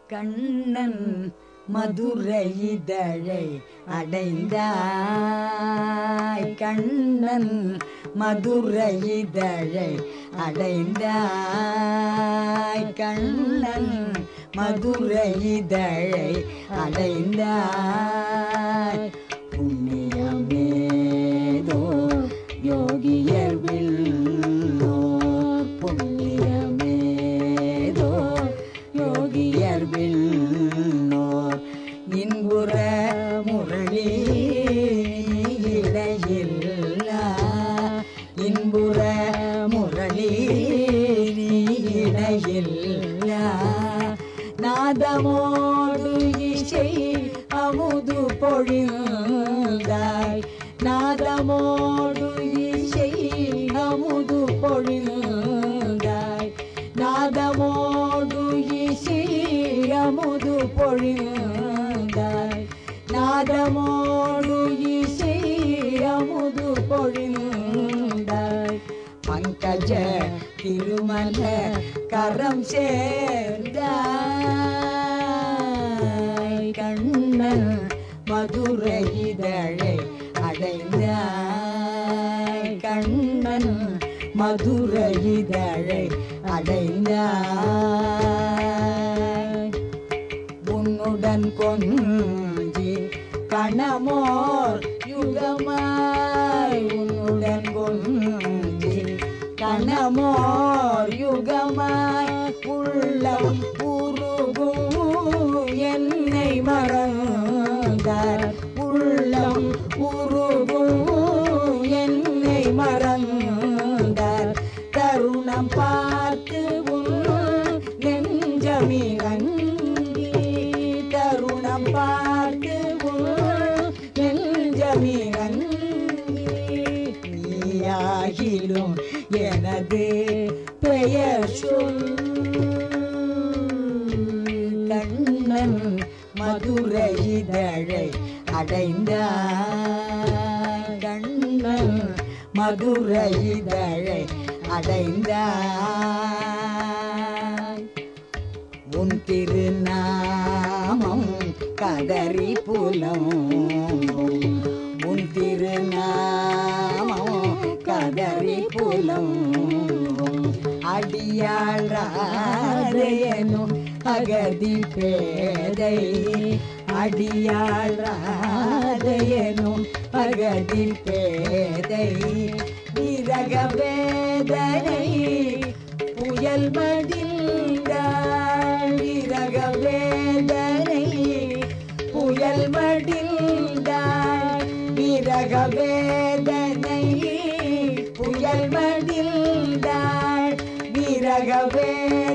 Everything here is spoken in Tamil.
கண்ணன் மதுரை இதழை அடைந்தாய் கண்ணன் மதுரை இதழை அடைந்தாய் கண்ணன் மதுரை இதழை அடைந்தாய் புண்ணியமேதோ யோகியர் விண்ணோர் புண்ணியமேதோ யோகியர் விண்ணோர் இன்புற முரளி இடையில்லா இன்புற முரளி இடையில்லா நாதமோடு இசை அமுது பொழிந்தாய் நாதமோடு இசை அமுது பொழிந்தாய் நாதமோடு இசை அமுது பொழிந்தாய் நாதமோடு இசை அமுது பொழிந்தாய் பங்கஜ திருமல கரம் சேர்ந்தாய் கண்ணன் மதுரை இதழை அடைந்தாய் கண்ணன் மதுரை இதழை அடைந்தாய் உன்னுடன் கொஞ்சி கணமோர் யுகமாய் உன்னுடன் கொஞ்சி கணமோர் யுகமாய் உள்ளம் உருகும் என்னை மறந்தார் உள்ளம் உருகும் என்னை மறந்தார் தருணம் பார்த்து உன் நெஞ்சமிரங்கி தருணம் பார்த்து உன் நெஞ்சமிரங்கி நீயாகிலும் எனது பெயர் சொல் கண்ணன் மதுரை இதழை அடைந்தாய் கண்ணன் மதுரை இதழை அடைந்தாய் உன் திருநாமம் கதறி புலம் உன் திருநாமம் கதறி புலம் அடியாழ்றாரையனும் அகதி பேதை அடியாழ்றாரையனும் அகதி பேதை விரக வேதனை புயல் மடிந்தாள் விரக வேதனை புயல் மடிந்தாள் விரக வேதனை புயல் மடிந்தாள் விரக வேதனை